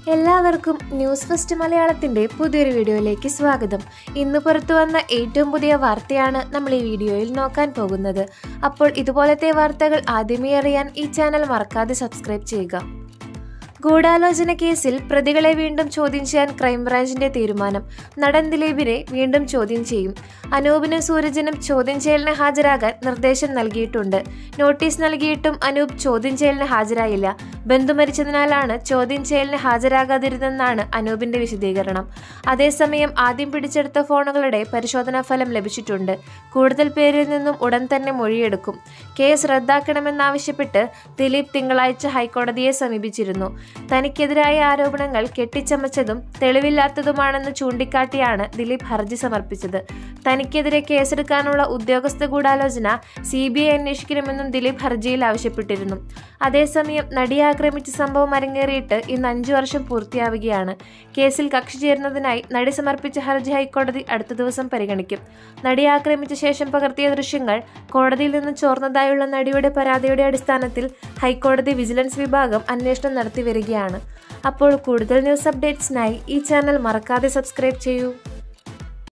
എല്ലാവർക്കും news first മലയാളത്തിന്റെ പുതിയൊരു വീഡിയോയിലേക്ക് സ്വാഗതം ഇന്ന് പുറത്തു വന്ന ഏറ്റവും പുതിയ വാർത്തയാണ് നമ്മൾ ഈ വീഡിയോയിൽ നോക്കാൻ പോകുന്നത് അപ്പോൾ ഇതുപോലത്തെ വാർത്തകൾ ആദ്യമേ അറിയാൻ ഈ ചാനൽ മറക്കാതെ സബ്സ്ക്രൈബ് ചെയ്യുക ഗൂഢാലോചന കേസിൽ പ്രതികളെ വീണ്ടും ചോദ്യം ചെയ്യാൻ ക്രൈംബ്രാഞ്ചിന്റെ തീരുമാനം നടൻ ദിലീപിനെ വീണ്ടും ചോദ്യം ചെയ്യും അനൂപിനും സൂരജിനും ചോദ്യം ചെയ്യലിന് ഹാജരാകാൻ നിർദ്ദേശം നൽകിയിട്ടുണ്ട് നോട്ടീസ് നൽകിയിട്ടും അനൂപ് ചോദ്യം ചെയ്യലിന് ഹാജരായില്ല ബന്ധു മരിച്ചതിനാലാണ് ചോദ്യം ചെയ്യലിന് ഹാജരാകാതിരുന്നെന്നാണ് അനൂപിന്റെ വിശദീകരണം അതേസമയം ആദ്യം പിടിച്ചെടുത്ത ഫോണുകളുടെ പരിശോധനാ ഫലം ലഭിച്ചിട്ടുണ്ട് കൂടുതൽ പേരിൽ നിന്നും ഉടൻ തന്നെ മൊഴിയെടുക്കും കേസ് റദ്ദാക്കണമെന്നാവശ്യപ്പെട്ട് ദിലീപ് തിങ്കളാഴ്ച ഹൈക്കോടതിയെ സമീപിച്ചിരുന്നു തനിക്കെതിരായ ആരോപണങ്ങൾ കെട്ടിച്ചമച്ചതും തെളിവില്ലാത്തതുമാണെന്ന് ചൂണ്ടിക്കാട്ടിയാണ് ദിലീപ് ഹർജി സമർപ്പിച്ചത് തനിക്കെതിരെ കേസെടുക്കാനുള്ള ഉദ്യോഗസ്ഥ ഗൂഢാലോചന സി ബി ഐ അന്വേഷിക്കണമെന്നും ദിലീപ് ഹർജിയിൽ ആവശ്യപ്പെട്ടിരുന്നു അതേസമയം നടിയെ ആക്രമിച്ച സംഭവം അരങ്ങേറിയിട്ട് ഇന്ന് അഞ്ചു വർഷം പൂർത്തിയാവുകയാണ് കേസിൽ കക്ഷി ചേരുന്നതിനായി നടി സമർപ്പിച്ച ഹർജി ഹൈക്കോടതി അടുത്ത ദിവസം പരിഗണിക്കും നടിയെ ആക്രമിച്ച ശേഷം പകർത്തിയ ദൃശ്യങ്ങൾ കോടതിയിൽ നിന്ന് ചോർന്നതായുള്ള നടിയുടെ പരാതിയുടെ അടിസ്ഥാനത്തിൽ ഹൈക്കോടതി വിജിലൻസ് വിഭാഗം അന്വേഷണം നടത്തി വരികയാണ് അപ്പോൾ കൂടുതൽ ന്യൂസ് അപ്ഡേറ്റ്സിനായി ഈ ചാനൽ മറക്കാതെ സബ്സ്ക്രൈബ് ചെയ്യൂ